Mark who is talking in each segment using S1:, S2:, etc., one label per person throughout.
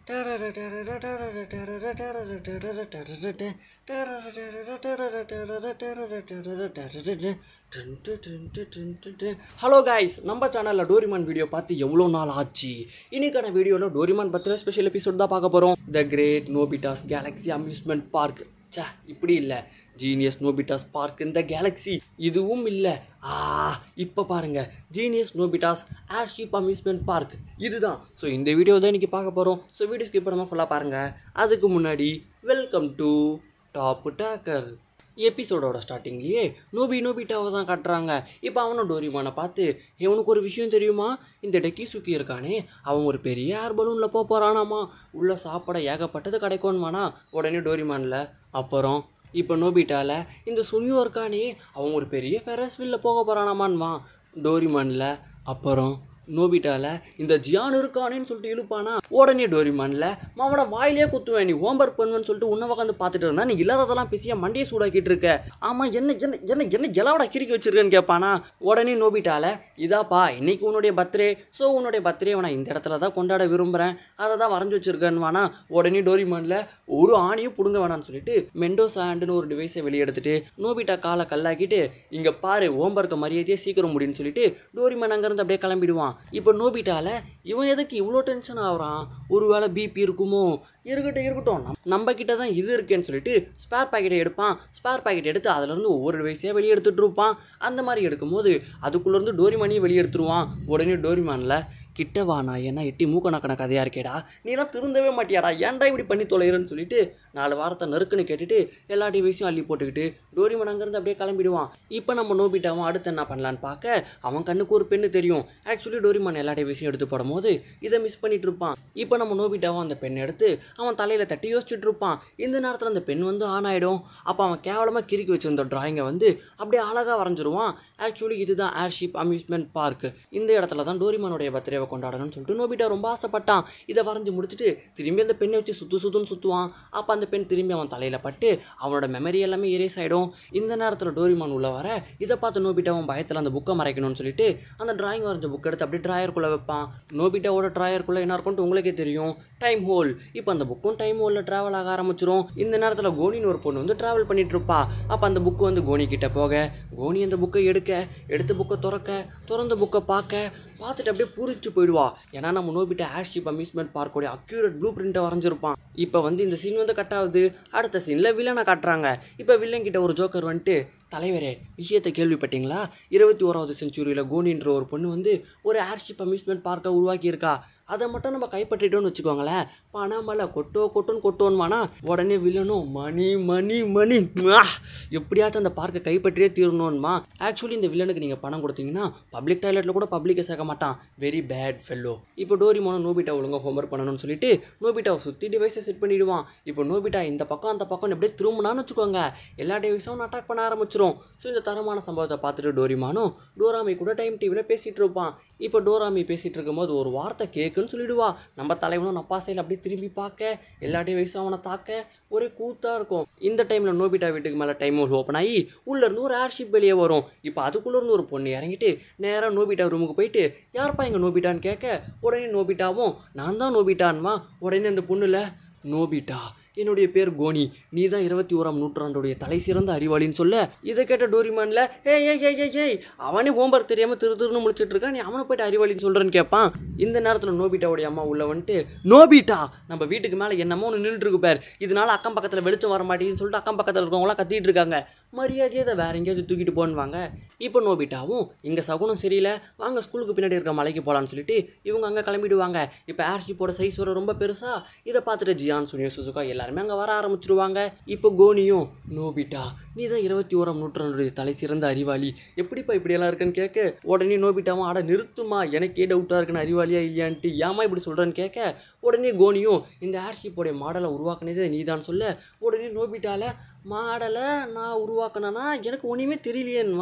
S1: Hello guys நம்ம சேனலில் Doraemon video பார்த்து எவ்வளோ நாள் ஆச்சு இன்னைக்கான வீடியோவில் டோரிமான் பற்றின ஸ்பெஷல் எபிசோட் தான் பார்க்க போகிறோம் the great Nobita's galaxy amusement park ச்சே இப்படி இல்லை ஜீனியஸ் நோபிட்டாஸ் பார்க் இந்த கேலக்ஸி இதுவும் இல்லை ஆ இப்போ பாருங்க genius Nobita's airship amusement park இதுதான் ஸோ இந்த வீடியோ தான் இன்றைக்கி பார்க்க போகிறோம் ஸோ வீடியோ ஸ்கிப் பண்ணாமல் ஃபுல்லாக பாருங்கள் அதுக்கு முன்னாடி வெல்கம் டு டாப் டேக்கர் எபிசோடோட ஸ்டார்டிங்லேயே நோபி நோபிட்டாவை தான் காட்டுறாங்க இப்போ அவனும் டோரிமானை பார்த்து இவனுக்கு ஒரு விஷயம் தெரியுமா இந்த டெக்கி சுக்கி இருக்கானே அவன் ஒரு பெரிய ஏர் பலூனில் போக போகிறானாமா உள்ளே சாப்பிட ஏகப்பட்டது கிடைக்கும்வானா உடனே டோரிமானில் அப்புறம் இப்போ நோபிட்டால இந்த சுனியோ இருக்கானே அவன் ஒரு பெரிய ஃபெரஸ் வில்ல போக போகிறானாமான்வான் டோரிமானில் அப்புறம் நோபிட்டால இந்த ஜியான் இருக்கானேன்னு சொல்லிட்டு இழுப்பானா உடனே டோரிமான்ல மாவன வாயிலே குத்துவேன் நீ ஹோம்ஒர்க் பண்ணுவேன்னு சொல்லிட்டு உன்னை உட்காந்து பார்த்துட்டு இருந்தா நீ இல்லாததெல்லாம் பேசியா மண்டியை சூடாக்கிட்டு இருக்க ஆமா என்ன என்ன என்ன என்ன ஜலவடா கிறுக்கி வச்சிருக்கேன்னு கேட்பானா உடனே நோபிட்டால இதாப்பா இன்னைக்கு உன்னுடைய பர்த்டே ஸோ உன்னுடைய பர்த்டே நான் இந்த இடத்துல தான் கொண்டாட விரும்புகிறேன் அதை தான் வரைஞ்சி வச்சிருக்கேன்னு வானா உடனே டோரிமான்ல ஒரு ஆணியும் பிடுங்க வேணாம்னு சொல்லிட்டு மெண்டோஸ் ஹேண்டுன்னு ஒரு டிவைஸை வெளியெடுத்துட்டு நோபிட்டா காலை கல்லாக்கிட்டு இங்கே பாரு ஹோம்ஒர்க்கை மரியாதையே சீக்கிரம் முடியும்னு சொல்லிட்டு டோரிமான் அங்கேருந்து அப்படியே கிளம்பிடுவான் இப்போ நோபிட்டால இவன் எதுக்கு இவ்வளோ டென்ஷன் ஆகுறான் ஒருவேளை பிபி இருக்குமோ இருக்கட்டும் இருக்கட்டும் நம் நம்ம கிட்ட தான் இது இருக்கேன்னு சொல்லிட்டு ஸ்பேர் பாக்கெட்டை எடுப்பான் ஸ்பேர் பாக்கெட் எடுத்து அதுலேருந்து ஒவ்வொரு டிவைஸையாக வெளியே எடுத்துகிட்டு இருப்பான் அந்த மாதிரி எடுக்கும்போது அதுக்குள்ளேருந்து டோரிமானியை வெளியே எடுத்துருவான் உடனே டோரிமானில் கிட்ட வா நான் என்ன எட்டி மூக்க நக்கன கதையாக இருக்கேடா நீலாம் திருந்தவே மாட்டியாடா ஏன்டா இப்படி பண்ணி தொலைகிறேன்னு சொல்லிட்டு நாலு வாரத்தை நறுக்குன்னு கேட்டுட்டு எல்லா டிவைஸையும் அள்ளி போட்டுக்கிட்டு டோரிமன் அங்கேருந்து அப்படியே கிளம்பிடுவான் இப்போ நம்ம நோபிட்டாவும் அடுத்து என்ன பண்ணலான்னு பார்க்க அவன் கண்ணுக்கு ஒரு பெண்ணு தெரியும் ஆக்சுவலி டோரிமான் எல்லா டிவைஸையும் எடுத்து போடும்போது இதை மிஸ் பண்ணிட்டு இருப்பான் இப்போ நம்ம நோபிட்டாவும் அந்த பெண்ணை எடுத்து அவன் தலையில் தட்டி யோசிச்சுட்டு இருப்பான் இந்த நேரத்தில் அந்த பெண் வந்து ஆன் ஆகிடும் அப்போ அவன் கேவலமாக கிறுக்கி வச்சிருந்த டிராயிங்கை வந்து அப்படியே அழகாக வரைஞ்சிருவான் ஆக்சுவலி இதுதான் ஏர்ஷிப் அம்யூஸ்மெண்ட் பார்க் இந்த இடத்துல தான் டோரிமானுடைய பர்த்டேவை கொண்டாடணும்னு சொல்லிட்டு நோபிட்டா ரொம்ப ஆசைப்பட்டான் இதை வரைஞ்சி முடிச்சுட்டு திரும்பி அந்த பெண்ணை வச்சு சுற்று சுற்றுன்னு சுற்றுவான் அப்போ அந்த பெண் திரும்பி அவன் தலையில் பட்டு அவனோட மெமரி எல்லாமே erase ஆகிடும் இந்த நேரத்தில் டோரிமான் உள்ள வர இதை பார்த்து நோபிட்டா அவன் பயத்தில் அந்த புக்கை மறைக்கணும்னு சொல்லிட்டு அந்த டிராயிங் வரைஞ்ச புக் எடுத்து அப்படியே ட்ராயருக்குள்ளே வைப்பான் நோபிட்டாவோட ட்ராயருக்குள்ளே என்ன இருக்கும்ட்டு உங்களுக்கே தெரியும் டைம் ஹோல் இப்போ அந்த புக்கும் டைம் ஹோலில் ட்ராவல் ஆக ஆரம்பிச்சிரும் இந்த நேரத்தில் கோனின்னு ஒரு பொண்ணு வந்து ட்ராவல் பண்ணிட்டு இருப்பா அப்போ அந்த புக்கு வந்து கோனி கிட்ட போக கோனி அந்த புக்கை எடுக்க எடுத்து புக்கை திறக்க திறந்த புக்கை பார்க்க பார்த்துட்டு அப்படியே பூரிச்சு போயிடுவா ஏன்னா நம்ம நோபிட்ட ஆஷ்ஷிப் அம்யூஸ்மெண்ட் பார்க்கோடைய அக்யூரேட் ப்ளூ பிரிண்ட்டை வரைஞ்சிருப்பான் இப்போ வந்து இந்த சீன் வந்து கட் ஆகுது அடுத்த சீனில் வில்லனை காட்டுறாங்க இப்போ வில்லன் கிட்ட ஒரு ஜோக்கர் வந்துட்டு தலைவரே விஷயத்தை கேள்விப்பட்டீங்களா இருபத்தி ஓராவது செஞ்சுரியில் கோனின்ற ஒரு பொண்ணு வந்து ஒரு ஏர்ஷிப் அம்யூஸ்மெண்ட் பார்க்கை உருவாக்கியிருக்கா அதை மட்டும் நம்ம கைப்பற்றிட்டோம்னு வச்சுக்கோங்களேன் பணமலை கொட்டோ கொட்டோன்னு கொட்டோன்மானா உடனே வில்லனும் மணி மணி மணி ம்வா! எப்படியாச்சும் அந்த பார்க்கை கைப்பற்றியே தீரணும்மா ஆக்சுவலி இந்த வில்லனுக்கு நீங்கள் பணம் கொடுத்தீங்கன்னா பப்ளிக் டாய்லெட்டில் கூட பப்ளிக்கை சேர்க்க மாட்டான் வெரி பேட் ஃபெல்லோ இப்போ டோரிமோனோ நோபிட்டா ஒழுங்காக ஹோம்ஒர்க் பண்ணணும்னு சொல்லிட்டு நோபிட்டாவை சுற்றி டிவைஸை செட் பண்ணிடுவான் இப்போ நோபிட்டா இந்த பக்கம் அந்த பக்கம் எப்படியே திரும்பினான்னு வச்சுக்கோங்க எல்லா டிவைஸும் அட்டாக் பண்ண ஆரம்பிச்சிரும் ஸோ இந்த தரமான சம்பவத்தை பார்த்துட்டு டோரிமானும் டோராமி கூட டைம் டிவியில் பேசிகிட்டு இருப்பான் இப்போ டோராமி பேசிகிட்டு இருக்கும்போது ஒரு வார்த்தை கேட்குன்னு சொல்லிடுவா நம்ம தலைவனும் நப்பா சைடில் அப்படியே திரும்பி பார்க்க எல்லா டிவைஸும் அவனை தாக்க ஒரே கூத்தாக இருக்கும் இந்த டைமில் நோபிட்டா வீட்டுக்கு மேலே டைம் ஒரு ஓப்பன் ஆகி உள்ளேருந்து ஒரு ஏர்ஷிப் வெளியே வரும் இப்போ அதுக்குள்ளேருந்து ஒரு பொண்ணு இறங்கிட்டு நேராக நோபிட்டா ரூமுக்கு போயிட்டு யார்ப்பா இங்கே நோபிட்டான்னு கேட்க உடனே நோபிட்டாவும் நான் தான் நோபிட்டான்மா உடனே அந்த பொண்ணுல நோபிட்டா என்னுடைய பேர் கோனி நீ தான் இருபத்தி ஓராம் நூற்றாண்டுடைய தலை சிறந்த அறிவாளின்னு சொல்ல இதை கேட்ட டோரிமான்ல ஏய் ஏய் ஏய் ஏய் ஏய் அவனே ஹோம்ஒர்க் தெரியாமல் திரு திருன்னு முடிச்சிட்டு இருக்கான் நீ அவனை போயிட்டு அறிவாளின்னு சொல்கிறேன்னு கேட்பான் இந்த நேரத்தில் நோபிட்டாவுடைய அம்மா உள்ள வந்துட்டு நோபிட்டா நம்ம வீட்டுக்கு மேலே என்னமோ ஒன்று நின்றுட்டு இருக்கு பார் இதனால அக்கம் பக்கத்தில் வெளிச்சம் வர மாட்டேங்குதுன்னு சொல்லிட்டு அக்கம் பக்கத்தில் இருக்கவங்களாம் கத்திட்டு இருக்காங்க மரியாதையை அதை வேற எங்கேயாவது தூக்கிட்டு போன்னுவாங்க இப்போ நோபிட்டாவும் இங்கே சகுனம் சரியில்லை வாங்க ஸ்கூலுக்கு பின்னாடி இருக்க மலைக்கு போகலான்னு சொல்லிட்டு இவங்க அங்கே கிளம்பிடுவாங்க இப்போ ஏர்ஷிப்போட சைஸ் வர ரொம்ப பெருசா இதை பார்த்துட்டு ஜியான் சுனியோ சுசுகா எல்லாருமே அங்கே வர ஆரம்பிச்சிருவாங்க இப்போ கோனியும் நோபிட்டா நீ தான் இருபத்தி ஓராம் நூற்றாண்டுடைய தலை சிறந்த அறிவாளி எப்படிப்பா இப்படியெல்லாம் இருக்குன்னு கேட்க உடனே நோபிட்டாவும் அட நிறுத்துமா எனக்கே டவுட்டாக இருக்குன்னு அறிவாளியா இல்லையான்ட்டு ஏமா இப்படி சொல்கிறேன்னு கேட்க உடனே கோனியும் இந்த ஏர்ஷிப்போடைய மாடலை உருவாக்குனதே நீதான் சொல்ல உடனே நோபிட்டால மாடலை நான் உருவாக்குனேன்னா எனக்கு ஒன்றுமே தெரியலையேன்மா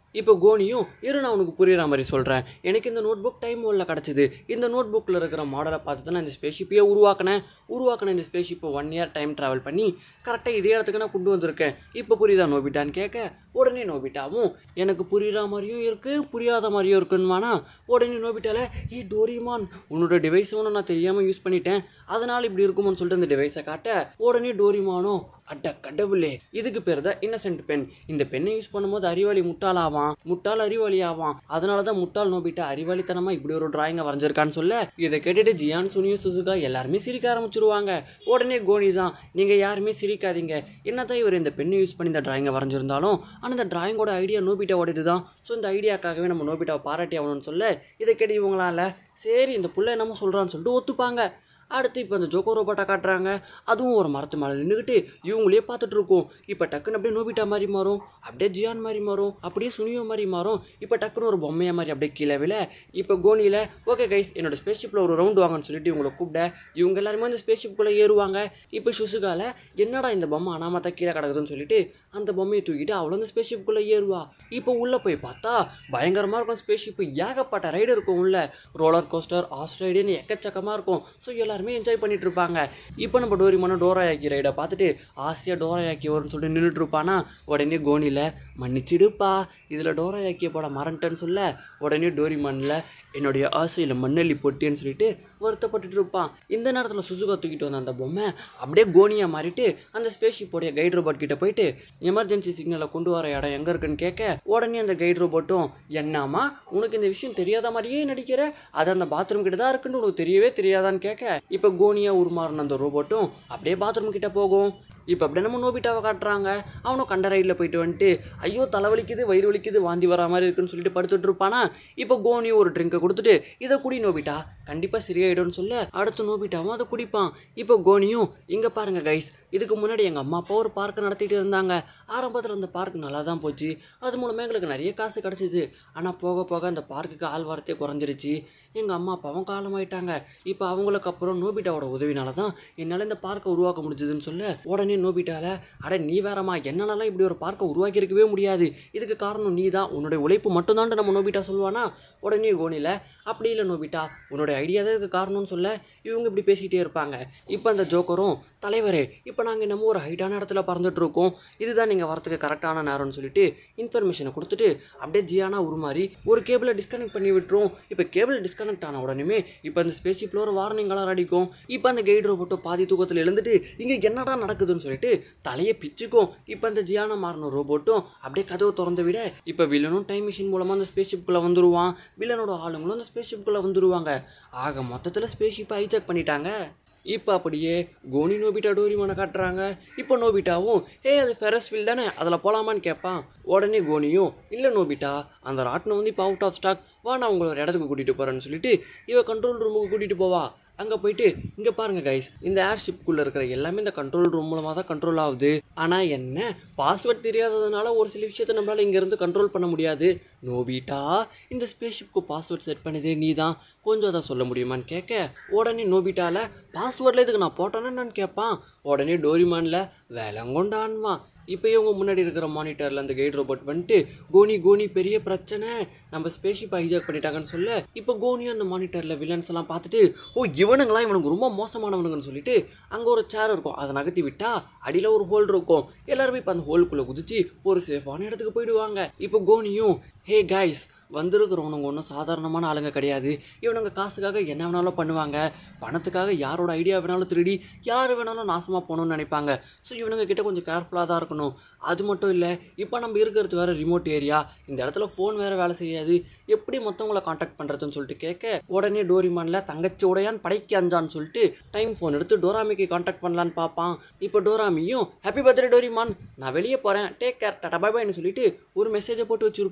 S1: இப்போ கோனியும் இரு நான் உனக்கு புரியுற மாதிரி சொல்கிறேன் எனக்கு இந்த நோட் புக் டைம் உள்ள கிடச்சிது இந்த நோட் புக்கில் இருக்கிற மாடலை பார்த்து தான் நான் இந்த ஸ்பேஸ்ஷிப்பையே உருவாக்கினேன் உருவாக்கின இந்த ஸ்பேஸ்ஷிப்பை ஒன் இயர் டைம் ட்ராவல் பண்ணி கரெக்டாக இதே இடத்துக்கு நான் கொண்டு வந்திருக்கேன் இப்போ புரியுதா நோபிட்டான்னு கேட்க உடனே நோபிட்டாவும் எனக்கு புரியுற மாதிரியும் இருக்குது புரியாத மாதிரியும் இருக்குன்னுவானா உடனே நோபிட்டால ஏ டோரிமான் உன்னோட டிவைஸை ஒன்று நான் தெரியாமல் யூஸ் பண்ணிட்டேன் அதனால் இப்படி இருக்குமோன்னு சொல்லிட்டு அந்த டிவைஸை காட்ட உடனே டோரிமானோ அட கடவுளே இதுக்கு பேர் தான் இன்னசென்ட் பென் இந்த பெண்ணை யூஸ் பண்ணும்போது அறிவாளி முட்டாளாவான் முட்டாள் அறிவாளி ஆவான் அதனால தான் முட்டாள் நோபிட்டு அறிவாளித்தனமா இப்படி ஒரு டிராயிங்கை வரைஞ்சிருக்கான்னு சொல்ல இதை கேட்டுட்டு ஜியான் சுனியும் சுசுகா எல்லாருமே சிரிக்க ஆரம்பிச்சிருவாங்க உடனே கோனி தான் நீங்கள் யாருமே சிரிக்காதீங்க என்னதான் இவர் இந்த பெண்ணை யூஸ் பண்ணி இந்த டிராயிங்கை வரைஞ்சிருந்தாலும் ஆனால் இந்த டிராயிங்கோட ஐடியா நோபிட்டாவோடது தான் ஸோ இந்த ஐடியாக்காகவே நம்ம நோபிட்டாவை பாராட்டி ஆகணும்னு சொல்ல இதை கேட்டு இவங்களால சரி இந்த புள்ள என்னமோ சொல்கிறான்னு சொல்லிட்டு ஒத்துப்பாங்க அடுத்து இப்போ அந்த ஜோக்கோ ரோபோட்டை காட்டுறாங்க அதுவும் ஒரு மரத்து மேலே நின்றுக்கிட்டு இவங்களே பார்த்துட்டு இருக்கோம் இப்போ டக்குன்னு அப்படியே நோபிட்டா மாதிரி மாறும் அப்படியே ஜியான் மாதிரி மாறும் அப்படியே சுனியோ மாதிரி மாறும் இப்போ டக்குன்னு ஒரு பொம்மையா மாதிரி அப்படியே கீழே விழ இப்போ கோனியில் ஓகே கைஸ் என்னோட ஸ்பேஸ்ஷிப்பில் ஒரு ரவுண்டு வாங்கன்னு சொல்லிட்டு இவங்களை கூப்பிட இவங்க எல்லாருமே அந்த ஸ்பேஸ்ஷிப்புக்குள்ளே ஏறுவாங்க இப்போ சுசுகால என்னடா இந்த பொம்மை அனாமத்தா கீழே கிடக்குதுன்னு சொல்லிட்டு அந்த பொம்மையை தூக்கிட்டு அவளும் அந்த ஸ்பேஸ்ஷிப்புக்குள்ளே ஏறுவா இப்போ உள்ளே போய் பார்த்தா பயங்கரமாக இருக்கும் ஸ்பேஸ்ஷிப்பு ஏகப்பட்ட ரைடு இருக்கும் உள்ள ரோலர் கோஸ்டர் ஆஸ் ரைடுன்னு எக்கச்சக்கமாக இருக்கும் ஸோ எல்லாருமே என்ஜாய் பண்ணிட்டு இருப்பாங்க இப்போ நம்ம டோரிமான டோராயாக்கி ரைடை பார்த்துட்டு ஆசையாக டோராயாக்கி வரும்னு சொல்லிட்டு நின்றுட்டு இருப்பானா உடனே கோனியில் மன்னிச்சிடுப்பா இதில் டோராயாக்கியை போட மறந்துட்டேன்னு சொல்ல உடனே டோரிமானில் என்னுடைய ஆசையில் மண்ணெல்லி பொட்டின்னு சொல்லிட்டு வருத்தப்பட்டுட்டு இருப்பான் இந்த நேரத்தில் சுசுகா தூக்கிட்டு வந்த அந்த பொம்மை அப்படியே கோனியாக மாறிட்டு அந்த ஸ்பேஸ்ஷிப்போடைய கைட் ரோபோட் கிட்ட போயிட்டு எமர்ஜென்சி சிக்னலை கொண்டு வர இடம் எங்கே இருக்குன்னு கேட்க உடனே அந்த கைட் ரோபோட்டும் என்னம்மா உனக்கு இந்த விஷயம் தெரியாத மாதிரியே நடிக்கிற அது அந்த பாத்ரூம் கிட்ட தான் இருக்குன்னு உனக்கு தெரியவே தெரியாதான்னு கேட்க இப்போ கோனியா உருமாறின அந்த ரோபோட்டும் அப்படியே பாத்ரூம் கிட்ட போகும் இப்போ அப்படியே நம்ம நோபிட்டாவை காட்டுறாங்க அவனும் கண்ட ரைடில் போயிட்டு வந்துட்டு ஐயோ தலைவலிக்குது வயிறு வலிக்குது வாந்தி வர மாதிரி இருக்குன்னு சொல்லிட்டு படுத்துட்டு இருப்பானா இப்போ கோனி ஒரு ட்ரிங்கை கொடுத்துட்டு இதை குடி நோபிட்டா கண்டிப்பாக சரியாயிடும்னு சொல்ல அடுத்து நோபிட்டாவும் அதை குடிப்பான் இப்போ கோனியும் இங்கே பாருங்க கைஸ் இதுக்கு முன்னாடி எங்கள் அம்மா அப்பா ஒரு பார்க் நடத்திட்டு இருந்தாங்க ஆரம்பத்தில் அந்த பார்க் நல்லா தான் போச்சு அது மூலமாக எங்களுக்கு நிறைய காசு கிடச்சிது ஆனால் போக போக அந்த பார்க்குக்கு ஆள் வரத்தே குறைஞ்சிருச்சு எங்கள் அம்மா அப்பாவும் காலமாயிட்டாங்க இப்போ அவங்களுக்கு அப்புறம் நோபிட்டாவோட உதவினால தான் என்னால் இந்த பார்க்கை உருவாக்க முடிஞ்சதுன்னு சொல்ல உடனே நோபிட்டால அட நீ வேறம்மா என்னாலலாம் இப்படி ஒரு பார்க்கை உருவாக்கி இருக்கவே முடியாது இதுக்கு காரணம் நீ தான் உன்னுடைய உழைப்பு மட்டும்தான் நம்ம நோபிட்டா சொல்லுவானா உடனே கோனியில் அப்படி இல்லை நோபிட்டா உன்னுடைய ஐடியா தான் இதுக்கு காரணம்னு சொல்ல இவங்க இப்படி பேசிக்கிட்டே இருப்பாங்க இப்போ அந்த ஜோக்கரும் தலைவரே இப்போ நாங்கள் நம்ம ஒரு ஹைட்டான இடத்துல பறந்துட்டு இருக்கோம் இதுதான் நீங்கள் வரத்துக்கு கரெக்டான நேரம்னு சொல்லிட்டு இன்ஃபர்மேஷனை கொடுத்துட்டு அப்படியே ஜியானா உருமாறி ஒரு கேபிளை டிஸ்கனெக்ட் பண்ணி விட்டுரும் இப்போ கேபிள் டிஸ்கனெக்ட் ஆன உடனே இப்போ அந்த ஸ்பேஸ்ஷிப்பில் ஒரு வார்னிங் கலர் அடிக்கும் இப்போ அந்த கைடு ரோபோட்டோ பாதி தூக்கத்தில் எழுந்துட்டு இங்கே என்னடா நடக்குதுன்னு சொல்லிட்டு தலையை பிச்சுக்கும் இப்போ அந்த ஜியானா மாறின ரோபோட்டும் அப்படியே கதவை திறந்து விட இப்போ வில்லனும் டைம் மிஷின் மூலமாக அந்த ஸ்பேஸ்ஷிப்புக்குள்ளே வந்துருவான் வில்லனோட ஆளுங்களும் அந்த ஸ்பேஸ்ஷிப்புக்குள்ளே வந்துருவாங்க ஆக மொத்தத்தில் ஸ்பேஸ்ஷிப்பை ஹைஜாக் பண்ணிட்டாங்க இப்போ அப்படியே கோனி நோபிட்டா டோரிமானை காட்டுறாங்க இப்போ நோபிட்டாவும் ஏ அது ஃபெரஸ் வீல் தானே அதில் போகலாமான்னு கேட்பான் உடனே கோனியும் இல்லை நோபிட்டா அந்த ராட்டினம் வந்து இப்போ அவுட் ஆஃப் ஸ்டாக் வா நான் உங்களை ஒரு இடத்துக்கு கூட்டிகிட்டு போகிறேன்னு சொல்லிட்டு இவ கண்ட்ரோல் ரூமுக்கு கூட்டிகிட்டு போவா அங்கே போயிட்டு இங்கே பாருங்க கைஸ் இந்த ஏர்ஷிப்குள்ளே இருக்கிற எல்லாமே இந்த கண்ட்ரோல் ரூம் மூலமாக தான் கண்ட்ரோல் ஆகுது ஆனால் என்ன பாஸ்வேர்ட் தெரியாததுனால ஒரு சில விஷயத்தை நம்மளால் இங்கேருந்து கண்ட்ரோல் பண்ண முடியாது நோபிட்டா இந்த ஸ்பேஸ்ஷிப்க்கு பாஸ்வேர்ட் செட் பண்ணதே நீ தான் கொஞ்சம் அதை சொல்ல முடியுமான்னு கேட்க உடனே நோபிட்டால பாஸ்வேர்டில் இதுக்கு நான் போட்டேன்னு நான் கேட்பான் உடனே டோரிமானில் வேலங்கொண்டான்வான் இப்போ இவங்க முன்னாடி இருக்கிற மானிட்டரில் அந்த கைட் ரோபோட் வந்துட்டு கோனி கோனி பெரிய பிரச்சனை நம்ம ஸ்பேஸ்ஷிப் ஹைஜாக் பண்ணிட்டாங்கன்னு சொல்ல இப்போ கோனியும் அந்த மானிட்டரில் வில்லன்ஸ் எல்லாம் பார்த்துட்டு ஓ இவனுங்களாம் இவனுக்கு ரொம்ப மோசமானவனுங்கன்னு சொல்லிட்டு அங்கே ஒரு சேர் இருக்கும் அதை நகர்த்தி விட்டா அடியில் ஒரு ஹோல் இருக்கும் எல்லாருமே இப்போ அந்த ஹோலுக்குள்ளே குதிச்சு ஒரு சேஃபான இடத்துக்கு போயிடுவாங்க இப்போ கோனியும் ஹே கைஸ் வந்திருக்கிறவனுங்க ஒன்றும் சாதாரணமான ஆளுங்க கிடையாது இவனுங்க காசுக்காக என்ன வேணாலும் பண்ணுவாங்க பணத்துக்காக யாரோட ஐடியா வேணாலும் திருடி யார் வேணாலும் நாசமாக போகணும்னு நினைப்பாங்க ஸோ இவனுங்க கிட்ட கொஞ்சம் கேர்ஃபுல்லாக தான் இருக்கணும் அது மட்டும் இல்லை இப்போ நம்ம இருக்கிறது வேறு ரிமோட் ஏரியா இந்த இடத்துல ஃபோன் வேறு வேலை செய்யாது எப்படி மற்றவங்கள காண்டாக்ட் பண்ணுறதுன்னு சொல்லிட்டு கேட்க உடனே டோரிமானில் தங்கச்சி உடையான் படைக்கு அஞ்சான்னு சொல்லிட்டு டைம் ஃபோன் எடுத்து டோராமிக்கு காண்டாக்ட் பண்ணலான்னு பார்ப்பான் இப்போ டோராமியும் ஹாப்பி பர்த்டே டோரிமான் நான் வெளியே போகிறேன் டேக் கேர் டாடா பை பைன்னு சொல்லிட்டு ஒரு மெசேஜை போட்டு வச்சிருப்பா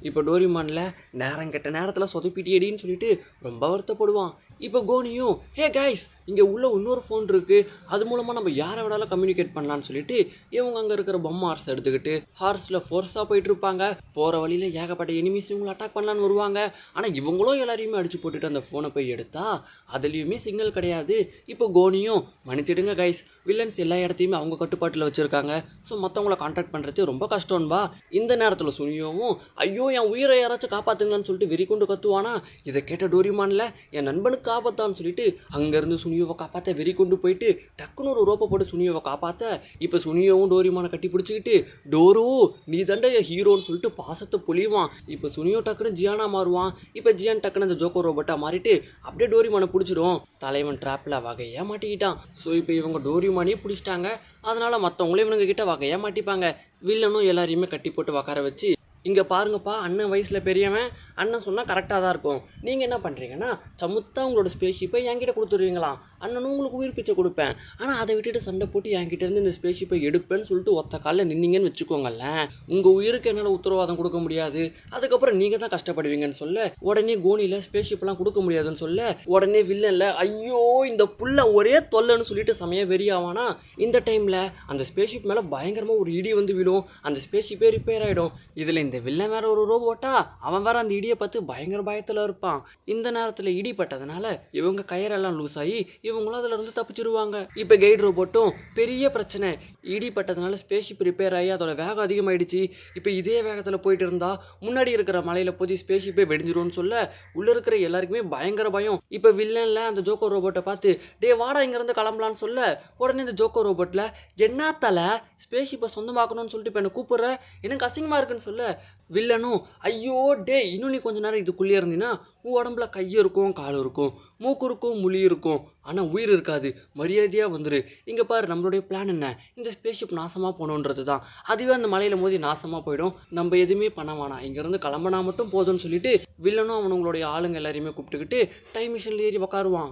S1: இப்போ டோரிமானில் நேரம் கெட்ட நேரத்தில் சொதப்பிட்டியடின்னு சொல்லிட்டு ரொம்ப வருத்தப்படுவான் இப்போ கோனியும் ஹே கைஸ் இங்கே உள்ள இன்னொரு ஃபோன் இருக்குது அது மூலமாக நம்ம யாரை விடாலும் கம்யூனிகேட் பண்ணலான்னு சொல்லிட்டு இவங்க அங்கே இருக்கிற பொம்மை ஹார்ஸ் எடுத்துக்கிட்டு ஹார்ஸில் ஃபோர்ஸாக போயிட்டு இருப்பாங்க போகிற வழியில் ஏகப்பட்ட எனிமீஸ் இவங்களை அட்டாக் பண்ணலான்னு வருவாங்க ஆனால் இவங்களும் எல்லாரையுமே அடிச்சு போட்டுட்டு அந்த ஃபோனை போய் எடுத்தா அதுலேயுமே சிக்னல் கிடையாது இப்போ கோனியும் மன்னிச்சிடுங்க கைஸ் வில்லன்ஸ் எல்லா இடத்தையுமே அவங்க கட்டுப்பாட்டில் வச்சுருக்காங்க ஸோ மற்றவங்கள கான்டாக்ட் பண்ணுறது ரொம்ப கஷ்டம்பா இந்த நேரத்தில் சுனியோவும் ஐயோ என் உயிரை யாராச்சும் காப்பாத்துங்கன்னு சொல்லிட்டு வெறி கொண்டு கத்துவானா இதை கேட்ட டோரிமானில் என் நண்பனுக்கு காப்பாத்தான்னு சொல்லிட்டு அங்கேருந்து சுனியோவை காப்பாற்ற வெறி கொண்டு போயிட்டு டக்குன்னு ஒரு ரோப்பை போட்டு சுனியோவை காப்பாற்ற இப்போ சுனியோவும் டோரிமானை கட்டி பிடிச்சிக்கிட்டு டோரோ நீ தண்ட ஹீரோன்னு சொல்லிட்டு பாசத்தை பொழிவான் இப்போ சுனியோ டக்குன்னு ஜியானா மாறுவான் இப்போ ஜியான் டக்குன்னு அந்த ஜோக்கோ ரோபோட்டா மாறிட்டு அப்படியே டோரிமானை பிடிச்சிடும் தலைவன் ட்ராப்பில் வகையாக மாட்டிக்கிட்டான் ஸோ இப்போ இவங்க டோரிமானையே பிடிச்சிட்டாங்க அதனால் மற்றவங்களும் இவனுங்க கிட்ட வகையாக மாட்டிப்பாங்க வில்லனும் எல்லாரையுமே கட்டி போட்டு உக்கார வச்சு இங்கே பாருங்கப்பா அண்ணன் வயசில் பெரியவன் அண்ணன் சொன்னால் கரெக்டாக தான் இருக்கும் நீங்கள் என்ன பண்ணுறீங்கன்னா சமுத்தா உங்களோட ஸ்பேஸ்ஷிப்பை என்கிட்ட கொடுத்துருவீங்களாம் அண்ணனும் உங்களுக்கு உயிர் பிச்சை கொடுப்பேன் ஆனால் அதை விட்டுட்டு சண்டை போட்டு என்கிட்ட இருந்து இந்த ஸ்பேஸ்ஷிப்பை எடுப்பேன்னு சொல்லிட்டு ஒத்த காலில் நின்னீங்கன்னு வச்சுக்கோங்களேன் உங்கள் உயிருக்கு என்னால் உத்தரவாதம் கொடுக்க முடியாது அதுக்கப்புறம் நீங்கள் தான் கஷ்டப்படுவீங்கன்னு சொல்ல உடனே கோனியில் ஸ்பேஸ்ஷிப்லாம் கொடுக்க முடியாதுன்னு சொல்ல உடனே வில்லன்ல ஐயோ இந்த புள்ள ஒரே தொல்லைன்னு சொல்லிட்டு செமைய வெறியாவானா இந்த டைமில் அந்த ஸ்பேஸ்ஷிப் மேலே பயங்கரமாக ஒரு இடி வந்து விழும் அந்த ஸ்பேஸ்ஷிப்பே ரிப்பேர் ஆகிடும் இதில் இந்த வில்லன் வேற ஒரு ரோபோட்டா அவன் வேற அந்த இடியை பார்த்து பயங்கர பயத்தில் இருப்பான் இந்த நேரத்தில் இடி பட்டதுனால இவங்க கயிறெல்லாம் லூஸ் ஆகி இவங்களும் அதுல இருந்து தப்பிச்சிருவாங்க இப்போ கைட் ரோபோட்டும் பெரிய பிரச்சனை இடி பட்டதுனால ஸ்பேஸ்ஷிப் ரிப்பேர் ஆகி அதோட வேகம் அதிகமாயிடுச்சு இப்போ இதே வேகத்தில் போயிட்டு இருந்தா முன்னாடி இருக்கிற மலையில போய் ஸ்பேஸ்ஷிப்பே வெடிஞ்சிரும்னு சொல்ல உள்ள இருக்கிற எல்லாருக்குமே பயங்கர பயம் இப்போ வில்லன்ல அந்த ஜோக்கோ ரோபோட்டை பார்த்து டே வாடா இங்கேருந்து கிளம்பலான்னு சொல்ல உடனே இந்த ஜோக்கோ ரோபோட்டில் என்ன தலை ஸ்பேஸ்ஷிப்பை சொந்தமாக்கணும்னு சொல்லிட்டு இப்போ என்னை கூப்பிடுற எனக்கு அசிங்கமாக இருக்குன்னு சொல்ல வில்லனும் ஐயோ டே இன்னும் நீ கொஞ்ச நேரம் இதுக்குள்ளே இருந்தீங்கன்னா உன் உடம்புல கை இருக்கும் கால் இருக்கும் மூக்கு இருக்கும் முழி இருக்கும் ஆனால் உயிர் இருக்காது மரியாதையாக வந்துரு இங்கே பாரு நம்மளுடைய பிளான் என்ன இந்த ஸ்பேஸ்ஷிப் நாசமாக போகணுன்றது தான் அதுவே அந்த மலையில் மோதி நாசமாக போயிடும் நம்ம எதுவுமே பண்ண வேணாம் இங்கேருந்து கிளம்புனா மட்டும் போதும்னு சொல்லிட்டு வில்லனும் அவனுங்களுடைய ஆளுங்க எல்லாரையுமே கூப்பிட்டுக்கிட்டு டைம் மிஷினில் ஏறி உக்காருவான்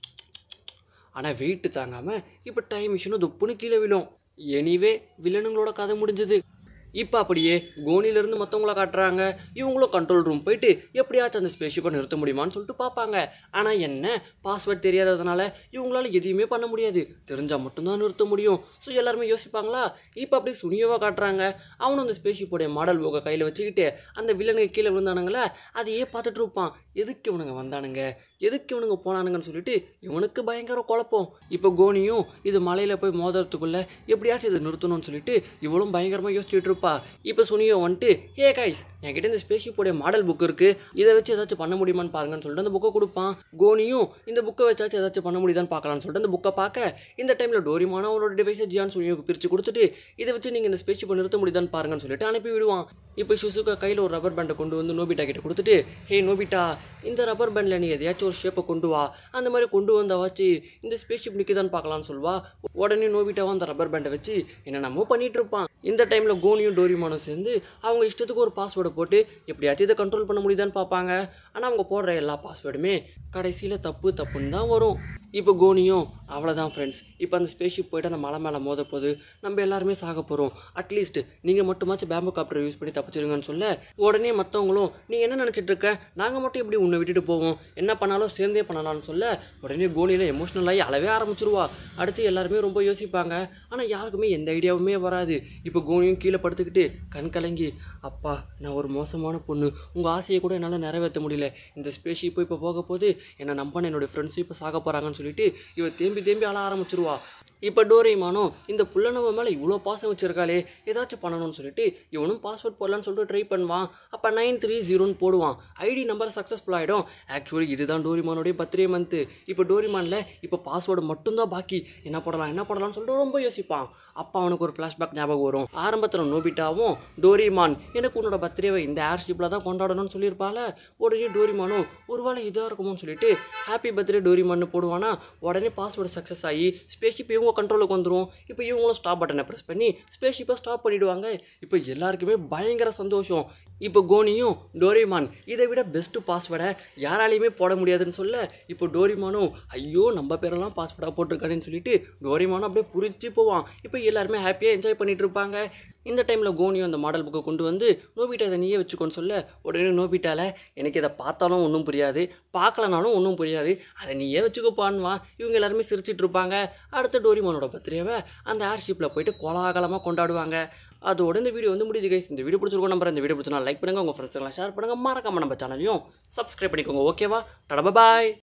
S1: ஆனால் வெயிட்டு தாங்காமல் இப்போ டைம் மிஷினும் துப்புன்னு கீழே விழும் எனிவே வில்லனுங்களோட கதை முடிஞ்சது இப்போ அப்படியே கோனிலேருந்து மற்றவங்கள காட்டுறாங்க இவங்களும் கண்ட்ரோல் ரூம் போயிட்டு எப்படியாச்சும் அந்த ஸ்பேஸ்ஷிப்பை நிறுத்த முடியுமான்னு சொல்லிட்டு பார்ப்பாங்க ஆனால் என்ன பாஸ்வேர்ட் தெரியாததுனால இவங்களால எதையுமே பண்ண முடியாது தெரிஞ்சால் மட்டும்தான் நிறுத்த முடியும் ஸோ எல்லாருமே யோசிப்பாங்களா இப்போ அப்படியே சுனியவாக காட்டுறாங்க அவனும் அந்த ஸ்பேஸ்ஷிப்போடைய மாடல் போக கையில் வச்சுக்கிட்டு அந்த வில்லனுக்கு கீழே விழுந்தானுங்களே அதையே பார்த்துட்டு இருப்பான் எதுக்கு இவனுங்க வந்தானுங்க எதுக்கு இவனுங்க போனானுங்கன்னு சொல்லிட்டு இவனுக்கு பயங்கர குழப்பம் இப்போ கோனியும் இது மலையில் போய் மோதுறதுக்குள்ள எப்படியாச்சும் இதை நிறுத்தணும்னு சொல்லிட்டு இவளும் பயங்கரமாக யோசிச்சுட்டு இருப்பா இப்போ சுனியோ வந்துட்டு ஹே கைஸ் என்கிட்ட இந்த ஸ்பேஸ்ஷிப்போடைய மாடல் புக் இருக்கு இதை வச்சு ஏதாச்சும் பண்ண முடியுமான்னு பாருங்கன்னு சொல்லிட்டு அந்த புக்கை கொடுப்பான் கோனியும் இந்த புக்கை வச்சாச்சும் ஏதாச்சும் பண்ண முடியுதான்னு பார்க்கலாம்னு சொல்லிட்டு அந்த புக்கை பார்க்க இந்த டைமில் டோரிமான அவனோட டிவைஸை ஜியான் சுனியோக்கு பிரித்து கொடுத்துட்டு இதை வச்சு நீங்கள் இந்த ஸ்பேஸ்ஷிப்பை நிறுத்த முடியுதான்னு பாருங்கன்னு சொல்லிட்டு அனுப்பி விடுவான் இப்போ ஷுசுகா கையில் ஒரு ரப்பர் பேண்டை கொண்டு வந்து நோபிட்டா கிட்ட கொடுத்துட்டு ஹே நோபிட்டா இந்த ரப்பர் பேண்டில் நீ எதையாச்சும் ஒரு ஷேப்பை கொண்டு வா அந்த மாதிரி கொண்டு வந்தாவாச்சு இந்த ஸ்பேஸ்ஷிப் நிற்குதான்னு பார்க்கலான்னு சொல்வா உடனே நோபிட்டாவும் அந்த ரப்பர் பேண்டை வச்சு என்னென்னமோ பண்ணிட்டு இருப்பான் இந்த டைமில் கோனியும் டோரிமானும் சேர்ந்து அவங்க இஷ்டத்துக்கு ஒரு பாஸ்வேர்டை போட்டு எப்படியாச்சும் இதை கண்ட்ரோல் பண்ண முடியுதான்னு பார்ப்பாங்க ஆனால் அவங்க போடுற எல்லா பாஸ்வேர்டுமே கடைசியில் தப்பு தப்புன்னு தான் வரும் இப்போ கோனியும் அவ்வளோதான் ஃப்ரெண்ட்ஸ் இப்போ அந்த ஸ்பேஸ்ஷிப் போயிட்டு அந்த மலை மேலே மோத போது நம்ம எல்லாருமே சாக போகிறோம் அட்லீஸ்ட் நீங்கள் மட்டுமாச்சும் பேம்பு காப்டர் யூஸ் பண்ணி தப்பிச்சிருங்கன்னு சொல்ல உடனே மற்றவங்களும் நீ என்ன நினச்சிட்டு இருக்க நாங்கள் மட்டும் இப்படி உன்னை விட்டுட்டு போவோம் என்ன பண்ணாலும் சேர்ந்தே பண்ணலாம்னு சொல்ல உடனே கோனியில் எமோஷ்னலாகி அளவே ஆரம்பிச்சிருவா அடுத்து எல்லாருமே ரொம்ப யோசிப்பாங்க ஆனால் யாருக்குமே எந்த ஐடியாவுமே வராது இப்போ கோனியும் கீழே படுத்துக்கிட்டு கண் கலங்கி அப்பா நான் ஒரு மோசமான பொண்ணு உங்கள் ஆசையை கூட என்னால் நிறைவேற்ற முடியல இந்த ஸ்பேஸ்ஷிப் இப்போ போக போது என்னை நம்பின என்னோட ஃப்ரெண்ட்ஸும் இப்போ சாக போகிறாங்கன்னு சொல்லிட்டு இவ தேம்பி தேம்பி அழ ஆரம்பிச்சிருவா இப்போ டோரேமானும் இந்த புள்ள நம்ம மேலே இவ்வளோ பாசம் வச்சிருக்காளே ஏதாச்சும் பண்ணணும்னு சொல்லிட்டு இவனும் பாஸ்வேர்ட் போடலான்னு சொல்லிட்டு ட்ரை பண்ணுவான் அப்போ நைன் த்ரீ ஜீரோன்னு போடுவான் ஐடி நம்பர் சக்ஸஸ்ஃபுல் ஆகிடும் ஆக்சுவலி இதுதான் டோரிமானோடைய பர்த்டே மந்த்து இப்போ டோரிமானில் இப்போ பாஸ்வேர்டு மட்டும்தான் பாக்கி என்ன போடலாம் என்ன போடலாம்னு சொல்லிட்டு ரொம்ப யோசிப்பான் அப்போ அவனுக்கு ஒரு ஃப்ளாஷ்பேக் ஞாபகம் வரும் ஆரம்பத்தில் நோபிட்டாவும் டோரிமான் எனக்கு உன்னோட பர்த்டேவை இந்த ஏர்ஷிப்பில் தான் கொண்டாடணும்னு சொல்லியிருப்பால உடனே டோரிமானும் ஒருவேளை இதாக இருக்குமோன்னு சொல்லிட்டு ஹாப்பி பர்த்டே டோரிமான்னு போடுவானா உடனே பாஸ்வேர்டு சக்ஸஸ் ஆகி ஸ்பேஸ்ஷிப் இவங்க கண்ட்ரோலுக்கு வந்துடும் இப்போ இவங்களும் ஸ்டாப் பட்டனை ப்ரெஸ் பண்ணி ஸ்பேஸ்ஷிப்பை ஸ்டாப் பண்ணிடுவாங்க இப்போ எல்லாருக்குமே பயங்கர சந்தோஷம் இப்போ கோனியும் டோரிமான் இதை விட பெஸ்ட்டு பாஸ்வேர்டை யாராலையுமே போட முடியாதுன்னு சொல்ல இப்போ டோரிமானும் ஐயோ நம்ம பேரெல்லாம் பாஸ்வேர்டாக போட்டிருக்கானேன்னு சொல்லிட்டு டோரிமானும் அப்படியே புரிச்சு போவான் இப்போ எல்லாருமே ஹாப்பியாக என்ஜாய் பண்ணிட்டு இருப்பாங்க இந்த டைமில் கோனியும் அந்த மாடல் புக்கை கொண்டு வந்து நோபிட்டா இதை நீயே வச்சுக்கோன்னு சொல்ல உடனே நோபிட்டால எனக்கு இதை பார்த்தாலும் ஒன்றும் புரியாது பார்க்கலனாலும் ஒன்றும் புரியாது அதை நீயே வச்சுக்கோப்பான்வா இவங்க எல்லாருமே சிரிச்சிட்டு இருப்பாங்க அடுத்த டோரிமானோட பர்த்டேவை அந்த ஏர்ஷிப்பில் போயிட்டு கோலாகலமாக கொண்டாடுவாங்க அதோட இந்த வீடியோ வந்து முடியுது கைஸ் இந்த வீடியோ பிடிச்சிருக்கோம் நம்பர் இந்த வீடியோ பிடிச்சா லைக் பண்ணுங்கள் உங்கள் ஃப்ரெண்ட்ஸ்லாம் ஷேர் பண்ணுங்கள் மறக்காம நம்ம சேனலையும் சப்ஸ்கிரைப் பண்ணிக்கோங்க ஓகேவா டடா பாய்